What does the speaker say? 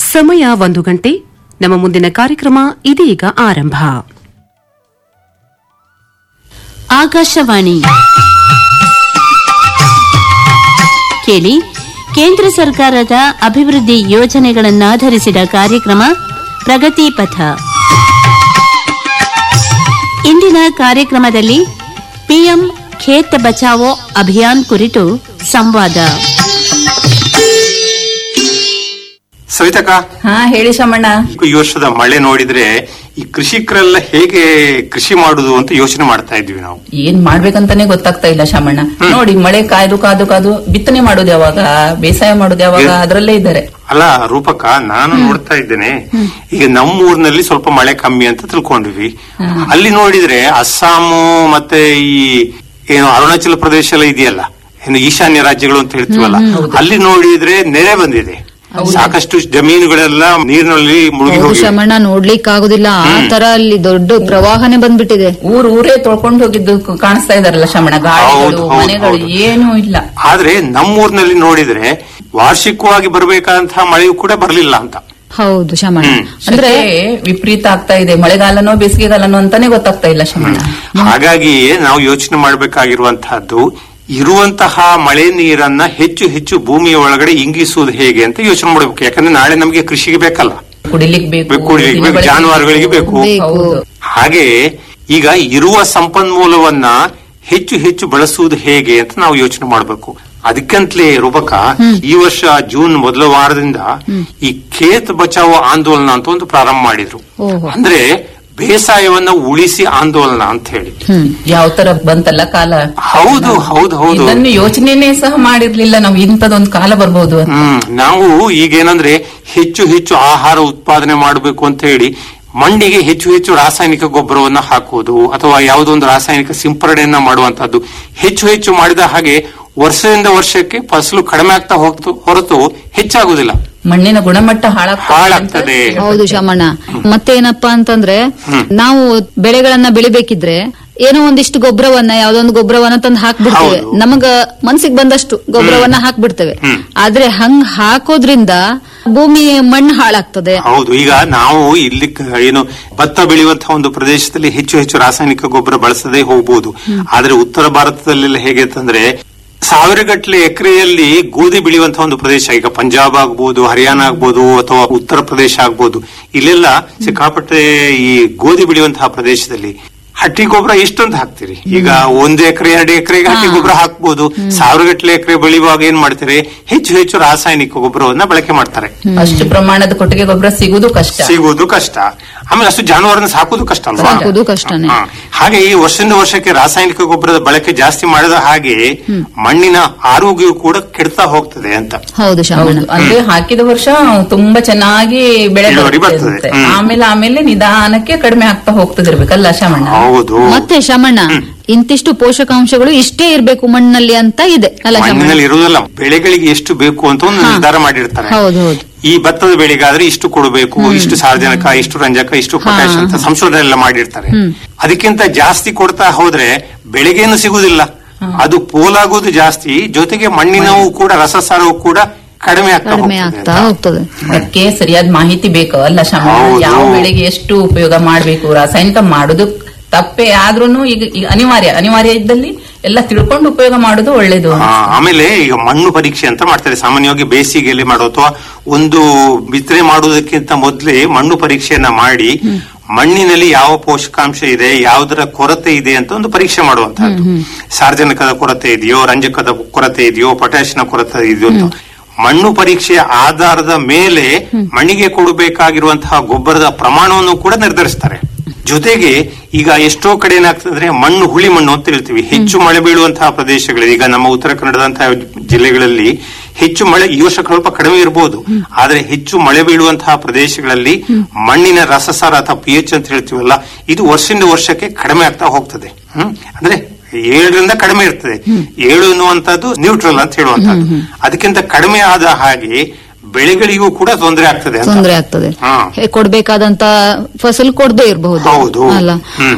ಸಮಯ ಒಂದು ಗಂಟೆ ನಮ್ಮ ಮುಂದಿನ ಕಾರ್ಯಕ್ರಮ ಇದೀಗ ಆರಂಭ ಆಕಾಶವಾಣಿ ಕೇಳಿ ಕೇಂದ್ರ ಸರ್ಕಾರದ ಅಭಿವೃದ್ಧಿ ಯೋಜನೆಗಳನ್ನಾಧರಿಸಿದ ಕಾರ್ಯಕ್ರಮ ಪ್ರಗತಿ ಪಥ ಇಂದಿನ ಕಾರ್ಯಕ್ರಮದಲ್ಲಿ ಪಿಎಂ ಖೇತ್ ಬಚಾವೋ ಅಭಿಯಾನ್ ಕುರಿತು ಸಂವಾದ ಸವಿತಕ್ಕ ಹಾ ಹೇಳಿ ಶಮಣ್ಣ ಈ ವರ್ಷದ ಮಳೆ ನೋಡಿದ್ರೆ ಈ ಕೃಷಿಕರೆಲ್ಲ ಹೇಗೆ ಕೃಷಿ ಮಾಡುದು ಅಂತ ಯೋಚನೆ ಮಾಡ್ತಾ ಇದ್ವಿ ನಾವು ಏನ್ ಮಾಡ್ಬೇಕಂತಾನೆ ಗೊತ್ತಾಗ್ತಾ ಇಲ್ಲ ಶಮಣ್ಣ ನೋಡಿ ಮಳೆ ಕಾಯ್ದು ಕಾದು ಕಾದು ಬಿತ್ತನೆ ಮಾಡೋದು ಯಾವಾಗ ಬೇಸಾಯ ಮಾಡೋದು ಯಾವಾಗ ಏ- ಅದ್ರಲ್ಲೇ ಇದ್ದಾರೆ ಅಲ್ಲ ರೂಪಕ ನಾನು ನೋಡ್ತಾ ಇದ್ದೇನೆ ಈಗ ನಮ್ಮ ಊರಿನಲ್ಲಿ ಸ್ವಲ್ಪ ಮಳೆ ಕಮ್ಮಿ ಅಂತ ತಿಳ್ಕೊಂಡ್ವಿ ಅಲ್ಲಿ ನೋಡಿದ್ರೆ ಅಸ್ಸಾಮು ಮತ್ತೆ ಈ ಏನು ಅರುಣಾಚಲ ಪ್ರದೇಶ ಎಲ್ಲ ಇದೆಯಲ್ಲ ಏನು ಈಶಾನ್ಯ ರಾಜ್ಯಗಳು ಅಂತ ಹೇಳ್ತೀವಲ್ಲ ಅಲ್ಲಿ ನೋಡಿದ್ರೆ ನೆರೆ ಬಂದಿದೆ ಸಾಕಷ್ಟು ಜಮೀನುಗಳೆಲ್ಲ ನೀರಿನಲ್ಲಿ ಮುಳುಗಿ ಹೌದು ಹೋಗಿವೆ ಶಮಣ್ಣ ನೋಡ್ಲಿಕ್ ಆಗುದಿಲ್ಲ ಆ ತರ ಅಲ್ಲಿ ದೊಡ್ಡ ಪ್ರವಾಹನೆ ಬಂದ್ಬಿಟ್ಟಿದೆ ಊರ್ ಊರೇ ತೊಳ್ಕೊಂಡು ಹೋಗಿದ್ದು ಕ- ಕಾಣಿಸ್ತಾ ಇದಾರಲ್ಲ ಶಮಣ್ಣ ಹೌದು, ಗಾಡಿಗಳು ಹೌದು, ಮನೆಗಳು ಹೌದು. ಏನೂ ಇಲ್ಲ ಆದ್ರೆ ನಮ್ಮೂರಿನಲ್ಲಿ ನೋಡಿದ್ರೆ ವಾರ್ಷಿಕವಾಗಿ ಬರಬೇಕಾದಂತಹ ಮಳೆಯೂ ಕೂಡ ಬರಲಿಲ್ಲ ಅಂತ ಹೌದು ಶಮಣ್ಣ ಹ್ಮ್. ಅಂದ್ರೆ ಅಂದ್ರೆ ವಿಪರೀತ ಆಗ್ತಾ ಇದೆ ಮಳೆಗಾಲನೋ ಬೇಸಿಗೆಗಾಲನೋ ಅಂತಾನೆ ಗೊತ್ತಾಗ್ತಾ ಇಲ್ಲ ಶಮಣ್ಣ ಹಾಗಾಗಿ ನಾವು ಯೋಚನೆ ಮಾಡಬೇಕಾಗಿರುವಂತಹದ್ದು ಇರುವಂತಹ ಮಳೆ ನೀರನ್ನ ಹೆಚ್ಚು ಹೆಚ್ಚು ಭೂಮಿಯ ಒಳಗಡೆ ಇಂಗಿಸುವುದು ಹೇಗೆ ಅಂತ ಯೋಚನೆ ಮಾಡಬೇಕು ಯಾಕಂದ್ರೆ ನಾಳೆ ನಮಗೆ ಕೃಷಿಗೆ ಬೇಕಲ್ಲ ಕುಡಿಲಿಕ್ ಬೇಕು ಬೇಕು, ಕುಡಿಲಿಕ್ಕೆ ಬೇಕು, ದಿನಬಳಕೆಗೆ ಜಾನುವಾರುಗಳಿಗೆ ಬೇಕು. ಬೇಕು ಹೌದು ಹಾಗೆ ಈಗ ಇರುವ ಸಂಪನ್ಮೂಲವನ್ನ ಹೆಚ್ಚು ಹೆಚ್ಚು ಬಳಸುವುದು ಹೇಗೆ ಅಂತ ನಾವು ಯೋಚನೆ ಮಾಡಬೇಕು ಅದಕ್ಕಂತಲೇ ರೂಪಕ ಈ ವರ್ಷ ಜೂನ್ ಮೊದಲ ವಾರದಿಂದ ಈ ಖೇತ್ ಬಚಾವೋ ಆಂದೋಲನ ಅಂತ ಒಂದು ಪ್ರಾರಂಭ ಮಾಡಿದ್ರು ಓಹೋ. ಅಂದ್ರೆ ಬೇಸಾಯವನ್ನ ಉಳಿಸಿ ಆಂದೋಲನ ಅಂತ ಹೇಳಿ ಯಾವ ತರ ಬಂತಲ್ಲ ಕಾಲ ಹೌದು ಹೌದು ಹೌದು ಇದನ್ನು ಯೋಚನೆನೇ ಸಹ ಮಾಡಿರ್ಲಿಲ್ಲ ನಾವು ಇಂಥದೊಂದು ಕಾಲ ಬರ್ಬೋದು ಅಂತ ಹ್ಮ್ ನಾವು ಈಗೇನಂದ್ರೆ ಹೆಚ್ಚು ಹೆಚ್ಚು ಆಹಾರ ಉತ್ಪಾದನೆ ಮಾಡಬೇಕು ಅಂತ ಹೇಳಿ ಮಣ್ಣಿಗೆ ಹೆಚ್ಚು ಹೆಚ್ಚು ರಾಸಾಯನಿಕ ಗೊಬ್ಬರವನ್ನ ಹಾಕುವುದು ಅಥವಾ ಯಾವುದೊಂದು ರಾಸಾಯನಿಕ ಸಿಂಪರಣೆಯನ್ನ ಮಾಡುವಂತಹದ್ದು ಹೆಚ್ಚು ಹೆಚ್ಚು ಮಾಡಿದ ಹಾಗೆ ವರ್ಷದಿಂದ ವರ್ಷಕ್ಕೆ ಫಸಲು ಕಡಿಮೆ ಆಗ್ತಾ ಹೋಗ್ತು ಹೊರತು ಹೆಚ್ಚಾಗುದಿಲ್ಲ ಮಣ್ಣಿನ ಗುಣಮಟ್ಟ ಹಾಳಾಗ್ತದೆ ಅಂತ ಹಾಳಾಗ್ತದೆ. ಹೌದು ಶಮಣ್ಣ ಮತ್ತೇನಪ್ಪಾ ಅಂತಂದ್ರೆ ನಾವು ಬೆಳೆಗಳನ್ನ ಬೆಳಿಬೇಕಿದ್ರೆ ಏನೋ ಒಂದಿಷ್ಟು ಗೊಬ್ಬರವನ್ನ ಯಾವ್ದೊಂದು ಗೊಬ್ಬರವನ್ನ ತಂದು ಹಾಕ್ಬಿಡ್ತೇವೆ ಹೌದು. ನಮಗ ಮನ್ಸಿಗೆ ಬಂದಷ್ಟು ಗೊಬ್ಬರವನ್ನ ಹಾಕ್ಬಿಡ್ತೇವೆ ಆದ್ರೆ ಹಂಗ್ ಹಾಕೋದ್ರಿಂದ ಭೂಮಿ ಮಣ್ಣು ಹಾಳಾಗ್ತದೆ ಹೌದು ಈಗ ನಾವು ಇಲ್ಲಿ ಕ- ಏನು ಭತ್ತ ಬೆಳೆಯುವಂತಹ ಒಂದು ಪ್ರದೇಶದಲ್ಲಿ ಹೆಚ್ಚು ಹೆಚ್ಚು ರಾಸಾಯನಿಕ ಗೊಬ್ಬರ ಬಳಸದೇ ಹೋಗಬಹುದು ಆದ್ರೆ ಉತ್ತರ ಭಾರತದಲ್ಲೆಲ್ಲ ಹೇಗೆ ಅಂತಂದ್ರೆ ಸಾವಿರಗಟ್ಟಲೆ ಎಕರೆಯಲ್ಲಿ ಗೋಧಿ ಬೆಳೆಯುವಂತಹ ಒಂದು ಪ್ರದೇಶ ಈಗ ಪಂಜಾಬ್ ಆಗ್ಬೋದು ಹರಿಯಾಣ ಆಗ್ಬೋದು ಅಥವಾ ಉತ್ತರ ಪ್ರದೇಶ ಆಗ್ಬೋದು ಇಲ್ಲೆಲ್ಲ ಸಿಕ್ಕಾಪಟ್ಟೆ ಈ ಗೋಧಿ ಬೆಳೆಯುವಂತಹ ಪ್ರದೇಶದಲ್ಲಿ ಹಟ್ಟಿ ಗೊಬ್ಬರ ಎಷ್ಟೊಂದು ಹಾಕ್ತೀರಿ ಈಗ ಒಂದು ಎಕರೆ ಎರಡು ಎಕರೆಗೆ ಹಟ್ಟಿ ಗೊಬ್ಬರ ಹಾಕ್ಬೋದು ಸಾವಿರಗಟ್ಟಲೆ ಎಕರೆ ಬೆಳೆಯುವಾಗ ಏನ್ ಮಾಡ್ತಾರೆ ಹೆಚ್ಚು ಹೆಚ್ಚು ರಾಸಾಯನಿಕ ಗೊಬ್ಬರವನ್ನ ಬಳಕೆ ಮಾಡ್ತಾರೆ ಅಷ್ಟು ಪ್ರಮಾಣದ ಕೊಟ್ಟಿಗೆ ಗೊಬ್ಬರ ಸಿಗುವುದು ಕಷ್ಟ ಸಿಗುವುದು ಕಷ್ಟ ಆಮೇಲೆ ಅಷ್ಟು ಜಾನುವಾರನ್ನ ಸಾಕುವುದು ಕಷ್ಟ ಅಲ್ವಾ ಸಾಕುದು ಕಷ್ಟನೇ ಹಾ. ಹಾಗೆ ಈ ವರ್ಷದಿಂದ ವರ್ಷಕ್ಕೆ ರಾಸಾಯನಿಕ ಗೊಬ್ಬರದ ಬಳಕೆ ಜಾಸ್ತಿ ಮಾಡಿದ ಹಾಗೆ ಮಣ್ಣಿನ ಆರೋಗ್ಯವು ಕೂಡ ಕೆಡ್ತಾ ಹೋಗ್ತದೆ ಅಂತ ಹೌದು ಶಮಣ್ಣ ಹೌದು ಅಂದ್ರೆ ಹಾಕಿದ ವರ್ಷ ತುಂಬಾ ಚೆನ್ನಾಗಿ ಬೆಳೆ ಇಳುವರಿ ಬರುತ್ತೆ ಬರ್ತದೆ. ಅಂತೆ. ಹ್ಮ್. ಆಮೇಲೆ ಆಮೇಲೆ ನಿಧಾನಕ್ಕೆ ಕಡಿಮೆ ಆಗ್ತಾ ಹೋಗ್ತದಿರ್ಬೇಕಲ್ಲ ಶಮಣ್ಣ ಹೌದು ಮತ್ತೆ ಶಮಣ್ಣ ಇಂತಿಷ್ಟು ಪೋಷಕಾಂಶಗಳು ಇಷ್ಟೇ ಇರ್ಬೇಕು ಮಣ್ಣಲ್ಲಿ ಅಂತ ಇದೆ ಅಲ್ಲ ಶಮಣ್ಣ ಮಣ್ಣಿನಲ್ಲಿ ಇರುವುದಲ್ಲ ಬೆಳೆಗಳಿಗೆ ಎಷ್ಟು ಬೇಕು ಅಂತ ಒಂದು ನಿರ್ಧಾರ ಮಾಡಿರ್ತಾರೆ ಹೌದು ಹೌದು ಈ ಭತ್ತದ ಬೆಳೆಗಾದ್ರೆ ಇಷ್ಟು ಕೊಡಬೇಕು ಇಷ್ಟು ಸಾರ್ವಜನಿಕ ಇಷ್ಟು ರಂಜಕ ಇಷ್ಟು ಪೊಟ್ಯಾಶ್ ಅಂತ ಸಂಶೋಧನೆ ಎಲ್ಲ ಮಾಡಿರ್ತಾರೆ ಅದಕ್ಕಿಂತ ಜಾಸ್ತಿ ಕೊಡ್ತಾ ಹೋದ್ರೆ ಬೆಳೆಗೇನು ಸಿಗುದಿಲ್ಲ ಅದು ಪೋಲಾಗೋದು ಜಾಸ್ತಿ ಜೊತೆಗೆ ಮಣ್ಣಿನವು ಕೂಡ ರಸಸಾರವು ಕೂಡ ಕಡಿಮೆ ಆಗ್ತಾ ಕಡಿಮೆ ಹೋಗ್ತದೆ ಆಗ್ತಾ ಅಂತ. ಹೋಗ್ತದೆ ಅದಕ್ಕೆ ಸರಿಯಾದ ಮಾಹಿತಿ ಬೇಕು ಅಲ್ಲ ಶಮಣ್ಣ ಹೌದು. ಯಾವ ಬೆಳೆಗೆ ಎಷ್ಟು ಉಪಯೋಗ ಮಾಡಬೇಕು ರಾಸಾಯನಿಕ ಮಾಡುದು ತಪ್ಪೇ ಆದ್ರೂನು ಈಗ ಈಗ ಅನಿವಾರ್ಯ ಅನಿವಾರ್ಯ ಇದ್ದಲ್ಲಿ ಎಲ್ಲ ತಿಳ್ಕೊಂಡು ಉಪಯೋಗ ಮಾಡುದು ಒಳ್ಳೇದು ಆ, ಆಮೇಲೆ ಈಗ ಮಣ್ಣು ಪರೀಕ್ಷೆ ಅಂತ ಮಾಡ್ತಾರೆ ಸಾಮಾನ್ಯವಾಗಿ ಬೇಸಿಗೆಯಲ್ಲಿ ಮಾಡೋ ಅಥವಾ ಒಂದು ಬಿತ್ತನೆ ಮಾಡುವುದಕ್ಕಿಂತ ಮೊದಲೇ ಮಣ್ಣು ಪರೀಕ್ಷೆಯನ್ನ ಮಾಡಿ ಮಣ್ಣಿನಲ್ಲಿ ಯಾವ ಪೋಷಕಾಂಶ ಇದೆ ಯಾವುದರ ಕೊರತೆ ಇದೆ ಅಂತ ಒಂದು ಪರೀಕ್ಷೆ ಮಾಡುವಂತಹದ್ದು ಸಾರ್ವಜನಿಕದ ಕೊರತೆ ಇದೆಯೋ ರಂಜಕದ ಕೊರತೆ ಇದೆಯೋ ಪೊಟ್ಯಾಷಿಯಂ ಕೊರತೆ ಇದೆಯೋ ಅಂತ ಮಣ್ಣು ಪರೀಕ್ಷೆಯ ಆಧಾರದ ಮೇಲೆ ಮಣ್ಣಿಗೆ ಕೊಡಬೇಕಾಗಿರುವಂತಹ ಗೊಬ್ಬರದ ಪ್ರಮಾಣವನ್ನು ಕೂಡ ನಿರ್ಧರಿಸ್ತಾರೆ ಜೊತೆಗೆ ಈಗ ಎಷ್ಟೋ ಕಡೆ ಏನಾಗ್ತದೆ ಮಣ್ಣು ಹುಳಿ ಮಣ್ಣು ಅಂತ ಹೇಳ್ತೀವಿ ಹೆಚ್ಚು ಮಳೆ ಬೀಳುವಂತಹ ಪ್ರದೇಶಗಳಲ್ಲಿ ಈಗ ನಮ್ಮ ಉತ್ತರ ಕನ್ನಡದಂತಹ ಜಿಲ್ಲೆಗಳಲ್ಲಿ ಹೆಚ್ಚು ಮಳೆ ಈ ವರ್ಷ ಸ್ವಲ್ಪ ಕಡಿಮೆ ಇರಬಹುದು ಆದ್ರೆ ಹೆಚ್ಚು ಮಳೆ ಬೀಳುವಂತಹ ಪ್ರದೇಶಗಳಲ್ಲಿ ಮಣ್ಣಿನ ರಸಸಾರ ಅಥವಾ ಪಿ ಎಚ್ ಅಂತ ಹೇಳ್ತೀವಲ್ಲ ಇದು ವರ್ಷದಿಂದ ವರ್ಷಕ್ಕೆ ಕಡಿಮೆ ಆಗ್ತಾ ಹೋಗ್ತದೆ ಹ್ಮ್ ಅಂದ್ರೆ ಏಳರಿಂದ ಕಡಿಮೆ ಇರ್ತದೆ ಏಳು ಎನ್ನುವಂತದ್ದು ನ್ಯೂಟ್ರಲ್ ಅಂತ ಹೇಳುವಂತದ್ದು ಅದಕ್ಕಿಂತ ಕಡಿಮೆ ಆದ ಹಾಗೆ ಬೆಳೆಗಳಿಗೂ ಕೂಡ ತೊಂದರೆ ಆಗ್ತದೆ ಅಂತ ತೊಂದರೆ ಆಗ್ತದೆ ಹಾ. ಹೇ, ಕೊಡ್ಬೇಕಾದಂತ ಫಸಲ್ ಕೊಡದೇ ಇರಬಹುದು ಹೌದು ಅಲ್ಲ ಹ್ಮ್